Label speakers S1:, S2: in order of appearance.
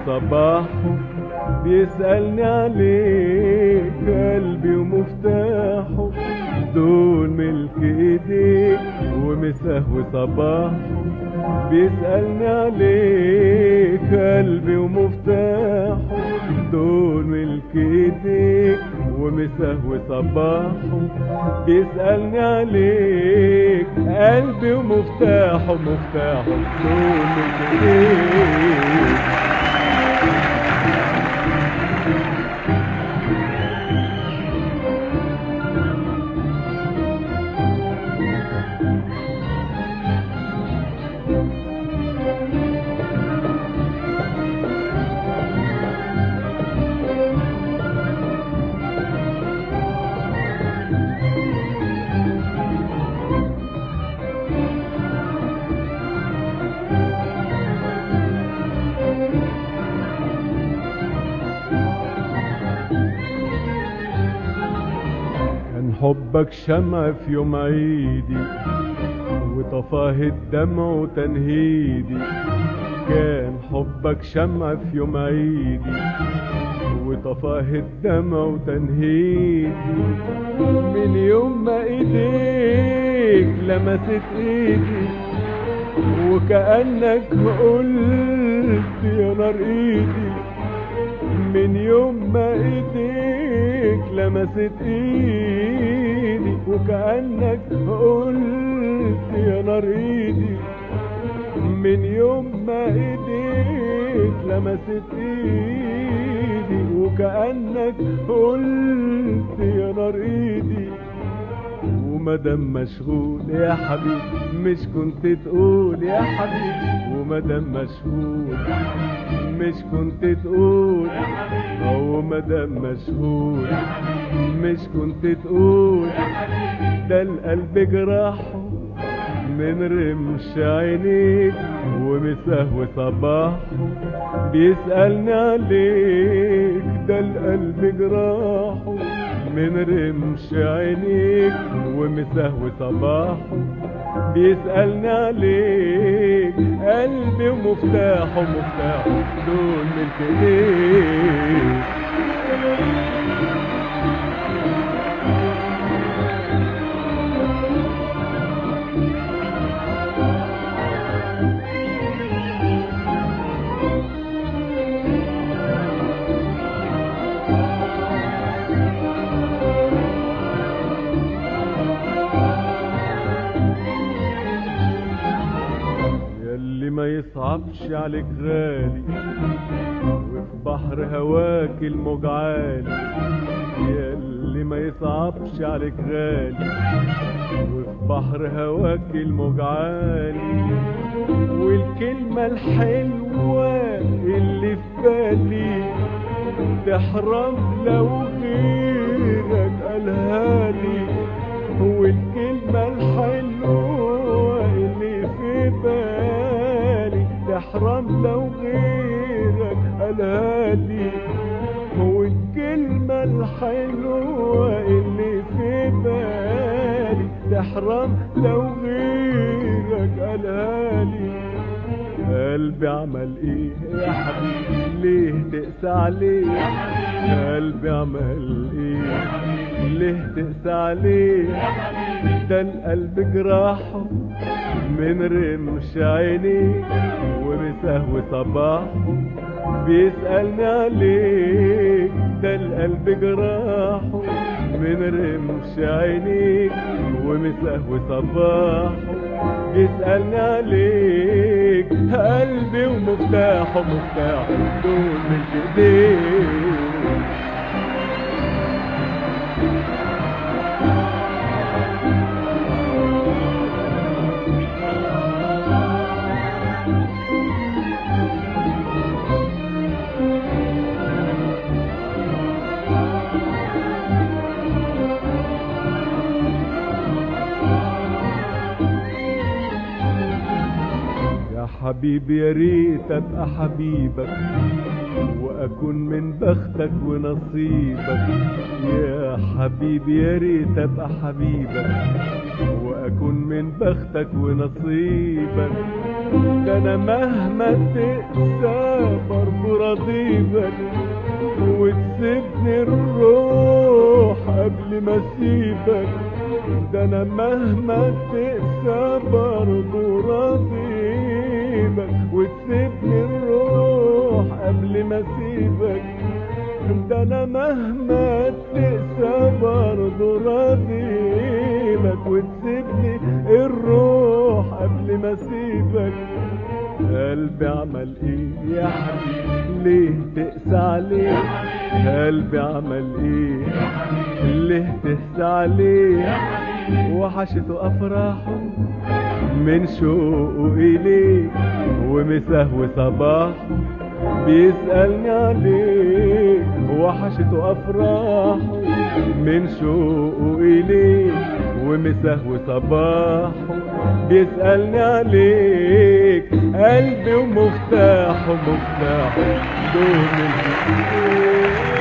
S1: وصباحه بيسألني عليك قلبي ومفتاحه دول ملك ايديك ومساه وصباحه بيسألني عليك قلبي ومفتاحه دول ملك ايديك ومساه وصباحه بيسألني عليك قلبي ومفتاحه مفتاحه دول ملك ايديك كان حبك شمع في يوم عيدي وطفاه الدمع وتنهيدي كان حبك شمع في يوم عيدي وطفاه الدمع وتنهيدي من يوم ما ايديك لمست ايدي وكأنك قلت يا نار ايدي من يوم ما ايديك لمست ايدي وكأنك قلت يا نار ايدي من يوم ما ايديك لمست ايدي وكأنك قلت يا نار ايدي ومدام مشغول يا حبيبي مش كنت تقول يا حبيبي ومدام مشغول مش كنت تقول او مدام مشغول مش كنت تقول ده القلب جراحه من رمش عينيك ومساه وصباحه بيسألني عليك ده القلب جراحه من رمش عينيك ومساه وصباحه بيسألني عليك قلبي ومفتاحه مفتاحه دول ملك ايديك ياللي ما يصعبش عليك غالي وفي بحر هواك الموج عالي ياللي ما يصعبش عليك غالي وفي بحر هواك الموج عالي والكلمة الحلوة اللي في بالي تحرم لو غيرك قالها لي والكلمة الحلوة اللي في بالي تحرم لو غيرك قالها لي والكلمة الحلوة اللي في بالي تحرم لو غيرك قالها لي قلبي عمل ايه يا حبيبي ليه تقسى عليه قلبي عمل ايه ليه تقسى عليه ده القلب جراحه من رمش عينيه ومساه وصباحه بيسألني عليك ده القلب جراحه من رمش عينيك ومساه وصباحه بيسألني عليك قلبي ومفتاحه مفتاحه دول مش ايديك يا حبيبي يا ريت ابقى حبيبك واكون من بختك ونصيبك يا حبيبي يا ريت ابقى حبيبك واكون من بختك ونصيبك ده انا مهما تقسى برضه راضيبك وتسيبني الروح قبل ما اسيبك ده انا مهما تقسى برضه راضيبك وتسيبني الروح قبل ما اسيبك ده انا مهما تقسى برضه راضيبك وتسيبني الروح قبل ما اسيبك قلبي عمل ايه يا حبيبي ليه تقسى عليه قلبي عمل ايه ليه تقسى عليه وحشته افراحه من شوقه اليك ومسهو صباحه بيسألني عليك وحشته أفراحه من شوقه إليك ومسهو صباحه بيسألني عليك قلبي ومفتاحه مفتاحه دون الجسم